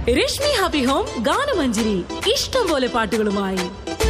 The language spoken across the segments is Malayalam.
രശ്മി ഹാപ്പി ഹോം ഗാനമഞ്ജരി ഇഷ്ടം പോലെ പാട്ടുകളുമായി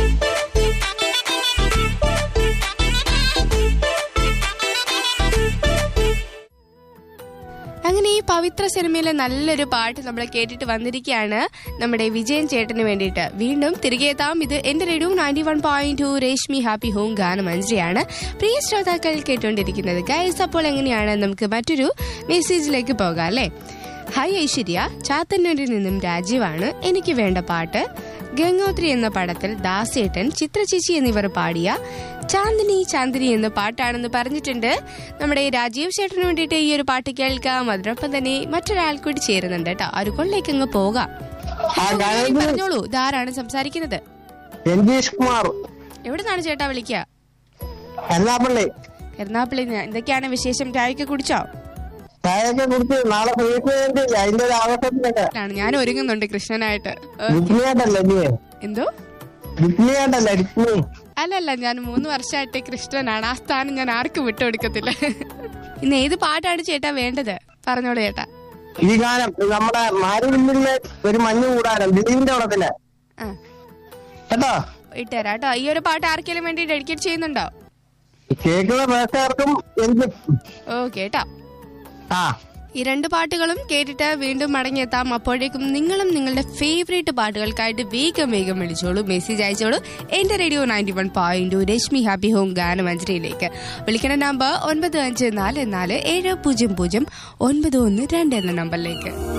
അങ്ങനെ ഈ പവിത്ര സിനിമയിലെ നല്ലൊരു പാട്ട് നമ്മൾ കേട്ടിട്ട് വന്നിരിക്കുകയാണ് നമ്മുടെ വിജയൻ ചേട്ടന് വേണ്ടിയിട്ട് വീണ്ടും തിരികെ എത്താം ഇത് എന്റെ radio ninety one point two Reshmi happy home ഗാനമഞ്ജരിയാണ് പ്രിയ ശ്രോതാക്കൾ കേട്ടുകൊണ്ടിരിക്കുന്നത് ഗൈസ് അപ്പോൾ എങ്ങനെയാണ് നമുക്ക് മറ്റൊരു മെസ്സേജിലേക്ക് പോകാം അല്ലേ ഹായ് ഐശ്വര്യ ചാത്തന്നൂരിൽ നിന്നും രാജീവാണ് എനിക്ക് വേണ്ട പാട്ട് ഗംഗോത്രി എന്ന പടത്തിൽ ദാസേട്ടൻ ചിത്രചേച്ചി എന്നിവർ പാടിയ ചാന്ദിനി ചാന്ദിനി എന്ന പാട്ടാണെന്ന് പറഞ്ഞിട്ടുണ്ട് നമ്മുടെ രാജീവ് ചേട്ടന് വേണ്ടിയിട്ട് ഈ ഒരു പാട്ട് കേൾക്കാം അതിനൊപ്പം തന്നെ മറ്റൊരാൾ കൂടി ചേരുന്നുണ്ട് കേട്ടോ അരുകൊള്ളിലേക്ക് അങ്ങ് പോകാം ആ ഗാനത്തിൽ പറഞ്ഞോളൂ ഇതാരാണ് സംസാരിക്കുന്നത് രഞ്ജീഷ് കുമാർ എവിടെ നിന്നാണ് ചേട്ടാ വിളിക്കുക എറണാകുളി എറണാകുളത്തിൽ നിന്ന് എന്തൊക്കെയാണ് വിശേഷം ചായയൊക്കെ കുടിച്ചോ ചായയൊക്കെ കുടിച്ച് നാളെ ഫ്രീക്ക് വേണ്ടിയില്ല അതിന്റെ ഒരു ആഘോഷത്തിനൊക്കെ ആണ് ഞാൻ ഒരുങ്ങുന്നുണ്ട് കൃഷ്ണനായിട്ട് ഏ, ഡിഗ്നിയായിട്ടല്ലേ നീ എന്തോ ഡിഗ്നിയായിട്ടല്ലേ ഡിഗ്നി അല്ലല്ല ഞാൻ മൂന്ന് വർഷമായിട്ട് കൃഷ്ണനാണ് ആ സ്ഥാനം ഞാൻ ആർക്കും വിട്ടുകൊടുക്കത്തില്ല ഇന്ന് ഏത് പാട്ടാണ് ചേട്ടാ വേണ്ടത് പറഞ്ഞോളൂ ചേട്ടാ ഈ ഗാനം നമ്മുടെ മാരിവില്ലിലെ ഒരു മഞ്ഞ് കൂടാരം ദിലീപിന്റെ പടത്തിലെ ആ കേട്ടോ ഇട്ടുതരാം കേട്ടോ ഈ ഒരു പാട്ട് ആർക്കെങ്കിലും വേണ്ടി ഡെഡിക്കേറ്റ് ചെയ്യുന്നുണ്ടോ കേൾക്കുന്ന പ്രേക്ഷകർക്കും എനിക്ക് ഓ കേട്ടോ ആ ഈ രണ്ട് പാട്ടുകളും കേട്ടിട്ട് വീണ്ടും മടങ്ങിയെത്താം അപ്പോഴേക്കും നിങ്ങളും നിങ്ങളുടെ ഫേവറേറ്റ് പാട്ടുകൾക്കായിട്ട് വേഗം വേഗം വിളിച്ചോളൂ മെസ്സേജ് അയച്ചോളൂ എന്റെ radio ninety one point Rashmi happy home ഗാനമഞ്ജരിയിലേക്ക് വിളിക്കുന്ന നമ്പർ ഒൻപത് അഞ്ച് നാല് നാല് ഏഴ് പൂജ്യം പൂജ്യം ഒൻപത് ഒന്ന് രണ്ട് എന്ന നമ്പറിലേക്ക്